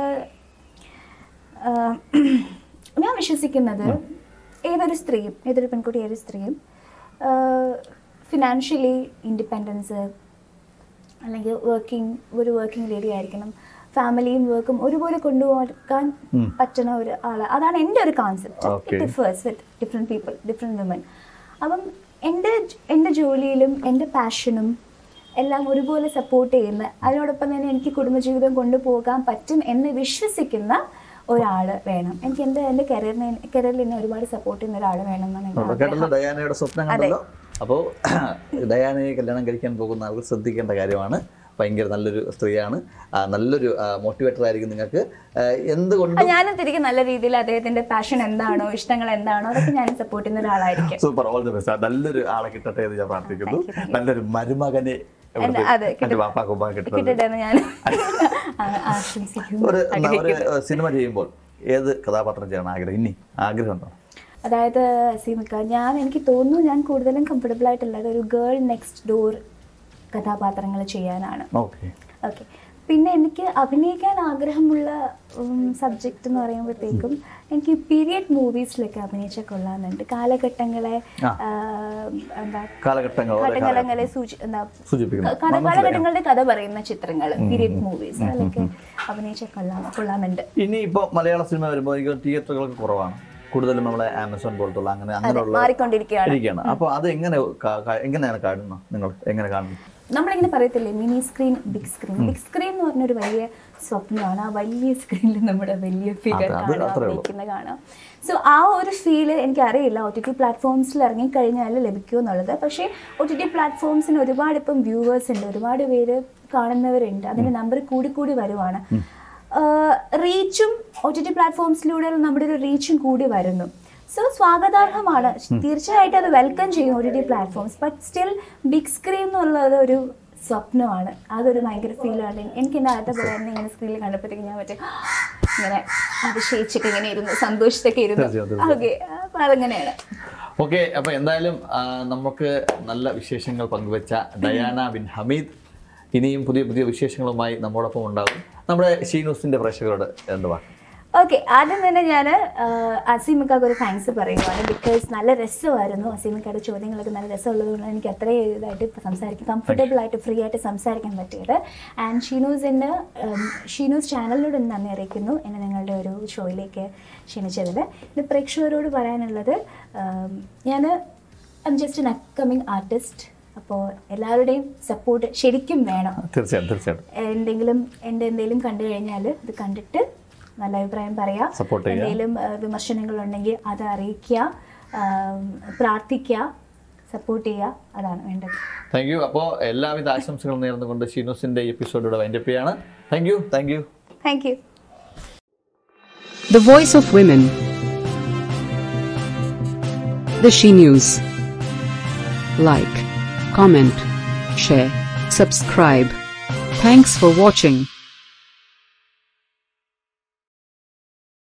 ആ, ഞാൻ വിശ്വസിക്കുന്നത് ഏതൊരു സ്ത്രീയും ഏതൊരു പെൺകുട്ടി ഏതൊരു സ്ത്രീയും ഫിനാൻഷ്യലി ഇൻഡിപെൻഡൻസ് അല്ലെങ്കിൽ വർക്കിംഗ് ഒരു വർക്കിംഗ് ലേഡി ആയിരിക്കണം ഫാമിലിയും വർക്കും ഒരുപോലെ കൊണ്ടുപോകാൻ ഉം. പറ്റുന്ന ഒരു ആള് അതാണ് എൻ്റെ ഒരു concept Okay. It differs with different people different women അപ്പം എൻ്റെ എൻ്റെ ജോലിയിലും എൻ്റെ പാഷനും എല്ലാം ഒരുപോലെ സപ്പോർട്ട് ചെയ്യുന്ന അതിനോടൊപ്പം തന്നെ എനിക്ക് കുടുംബജീവിതം കൊണ്ടുപോകാൻ പറ്റും എന്ന് വിശ്വസിക്കുന്ന ഒരാൾ വേണം എനിക്ക് എൻ്റെ എൻ്റെ കരിയറിനെ കരിയറിൽ എന്നെ ഒരുപാട് സപ്പോർട്ട് ചെയ്യുന്ന ഒരാൾ വേണം എന്നാണ് എൻ്റെ ആഗ്രഹം. കേട്ടല്ലോ ഡയാനയുടെ സ്വപ്നം കണ്ടല്ലോ അപ്പോൾ ഡയാനയെ കല്യാണം കഴിക്കാൻ പോകുന്ന ആൾക്ക് ശ്രദ്ധിക്കേണ്ട കാര്യമാണ് ഭയങ്കര നല്ലൊരു സ്ത്രീയാണ് ആ, നല്ലൊരു മോട്ടിവേറ്റർ ആയിരിക്കും നിങ്ങൾക്ക് ആ, എന്തുകൊണ്ടും അപ്പൊ ഞാനും തിരികെ നല്ല രീതിയിൽ അദ്ദേഹത്തിന്റെ പാഷൻ എന്താണോ ഇഷ്ടങ്ങൾ എന്താണോ അതൊക്കെ ഞാൻ സപ്പോർട്ട് ചെയ്യുന്ന ഒരാളായിരിക്കും സൂപ്പർ ഓൾ ദി ബെസ്റ്റ് നല്ലൊരു ആളെ കിട്ടട്ടെ എന്ന് ഞാൻ പ്രാർത്ഥിക്കുന്നു നല്ലൊരു മരുമകനെ എന്നെ- അതെ, എന്റെ വാപ്പാക്ക് ഉമ്മാ കിട്ടുന്നത് കിട്ടട്ടെ എന്ന് ഞാൻ ആ- ആശംസിക്കുന്നു ഒരു എന്നാ, ഒരു ആഗ്രഹിക്കുന്നു. സിനിമ ചെയ്യുമ്പോൾ ഏത് കഥാപാത്രം ചെയ്യണം ആഗ്രഹം ഇനി ആഗ്രഹം ഉണ്ടോ അതായത് സീമിക്ക ഞാൻ എനിക്ക് തോന്നുന്നു ഞാൻ കൂടുതലും കംഫർട്ടബിൾ ആയിട്ടുള്ളത് ഒരു ഗേൾ നെക്സ്റ്റ് ഡോർ കഥാപാത്രങ്ങൾ ചെയ്യാനാണ് ഓക്കെ ഓക്കെ പിന്നെ എനിക്ക് അഭിനയിക്കാൻ ആഗ്രഹമുള്ള സബ്ജക്റ്റ് എന്ന് പറയുമ്പോഴത്തേക്കും എനിക്ക് പീരിയഡ് മൂവീസിലൊക്കെ അഭിനയിച്ച കൊള്ളാമെന്നുണ്ട് കാലഘട്ടങ്ങളെ ആ. ആ, എന്താ കാലഘട്ടങ്ങൾ ഓരോ കാലഘട്ടങ്ങളെ സൂചി എന്താ സൂചിപ്പിക്കുന്നു കാല- മനസ്സിലായി. കാലഘട്ടങ്ങളുടെ കഥ പറയുന്ന ചിത്രങ്ങൾ പീരിയഡ് മൂവീസ് അതിലൊക്കെ അഭിനയിച്ച കൊള്ളാം കൊള്ളാമെന്നുണ്ട് ഇനി ഇപ്പോൾ മലയാള സിനിമ വരുമ്പോൾ എനിക്ക് തിയേറ്ററുകളൊക്കെ കുറവാണ് കൂടുതലും നമ്മളെ ആമസോൺ പോലത്തുള്ള അങ്ങനെ അതെ അങ്ങനെയുള്ള മാറിക്കൊണ്ടിരിക്കുകയാണ് ഇരിക്കുകയാണ് അപ്പോൾ അത് എങ്ങനെ കാ- കാ- എങ്ങനെയാണ് കാണുന്നത് നിങ്ങൾ എങ്ങനെ കാണുന്നു നമ്മളിങ്ങനെ പറയത്തില്ലേ mini screen big screen big screen എന്ന് പറഞ്ഞൊരു വലിയ സ്വപ്നമാണ് ആ വലിയ സ്ക്രീനിൽ നമ്മുടെ വലിയ ഫിഗർ അതെ, അത് കാണാം അത്രേ ഉള്ളൂ. അഭിനയിക്കുന്ന കാണാം സോ ആ ഒരു ഫീല് എനിക്കറിയില്ല ഒ ടി ടി പ്ലാറ്റ്ഫോംസിൽ ഇറങ്ങിക്കഴിഞ്ഞാൽ ലഭിക്കുമോ എന്നുള്ളത് പക്ഷേ ഒ ടി ടി പ്ലാറ്റ്ഫോംസിന് ഒരുപാട് ഇപ്പം വ്യൂവേഴ്സ് ഉണ്ട് ഒരുപാട് പേര് കാണുന്നവരുണ്ട് അതിൻ്റെ നമ്പർ കൂടിക്കൂടി വരുവാണ് റീച്ചും ഒ ടി ടി പ്ലാറ്റ്ഫോംസിലൂടെ നമ്മുടെ ഒരു റീച്ചും കൂടി വരുന്നു സോ സ്വാഗതാർഹമാണ് തീർച്ചയായിട്ടും അത് വെൽക്കം ചെയ്യും O T T platforms but still big screen എന്നുള്ളത് ഒരു സ്വപ്നമാണ് അതൊരു ഭയങ്കര ഫീലാണ് എനിക്ക് എൻ്റെ ആദ്യത്തെ പടം ഇങ്ങനെ സ്ക്രീനിൽ കണ്ടപ്പോഴത്തേക്ക് ഞാൻ മറ്റേ ഇങ്ങനെ അതിശയിച്ചൊക്കെ ഇങ്ങനെ ഇരുന്നു സന്തോഷത്തൊക്കെ ഇരുന്നു തീർച്ചയായും, ഓക്കെ അപ്പം അതങ്ങനെയാണ് ഓക്കെ അപ്പോൾ എന്തായാലും ആ, നമുക്ക് നല്ല വിശേഷങ്ങൾ പങ്കുവെച്ച ഡയാന ബിൻ ഹമീദ് ഇനിയും പുതിയ പുതിയ വിശേഷങ്ങളുമായി നമ്മോടൊപ്പം ഉണ്ടാകും നമ്മുടെ ഷീനൂസിന്റെ പ്രേക്ഷകരോട് എന്തുവാ ഓക്കെ ആദ്യം തന്നെ ഞാൻ അസീമിക്കാക്ക് ഒരു താങ്ക്സ് പറയുവാണ് ബിക്കോസ് നല്ല രസമായിരുന്നു അസീമിക്കയുടെ ചോദ്യങ്ങളൊക്കെ നല്ല രസമുള്ളതുകൊണ്ട് എനിക്ക് അത്രയും ഇതായിട്ട് സംസാരിക്കാൻ കംഫർട്ടബിൾ ആയിട്ട് ഫ്രീ ആയിട്ട് സംസാരിക്കാൻ പറ്റിയത് ആൻഡ് ഷീനൂസിന് ഷീനൂസ് ചാനലിനോട് ഒന്ന് നന്ദി അറിയിക്കുന്നു എന്നെ നിങ്ങളുടെ ഒരു ഷോയിലേക്ക് ക്ഷണിച്ചതിൽ ഇത് പ്രേക്ഷകരോട് പറയാനുള്ളത് ഞാൻ I'm just an upcoming artist അപ്പോൾ എല്ലാവരുടെയും സപ്പോർട്ട് ശരിക്കും വേണം തീർച്ചയായും തീർച്ചയായിട്ടും എന്തെങ്കിലും എൻ്റെ എന്തെങ്കിലും കണ്ടു കഴിഞ്ഞാൽ ഇത് കണ്ടിട്ട് നല്ല അഭിപ്രായം പറയാം Support ചെയ്യുക. എന്തെങ്കിലും വിമർശനങ്ങളുണ്ടെങ്കിൽ അത് അറിയിക്കുക ആം, പ്രാർത്ഥിക്കുക സപ്പോർട്ട് ചെയ്യുക അതാണ് വേണ്ടത് താങ്ക് യു അപ്പോൾ എല്ലാവിധ ആശംസകളും നേർന്നുകൊണ്ട് ഷീനൂസിന്റെ ഈ എപ്പിസോഡിലൂടെ വൈൻഡപ്പ് ചെയ്യാണ് thank you thank you thank you The Voice of Women. The She News. Like, comment, share, subscribe. Thanks for watching.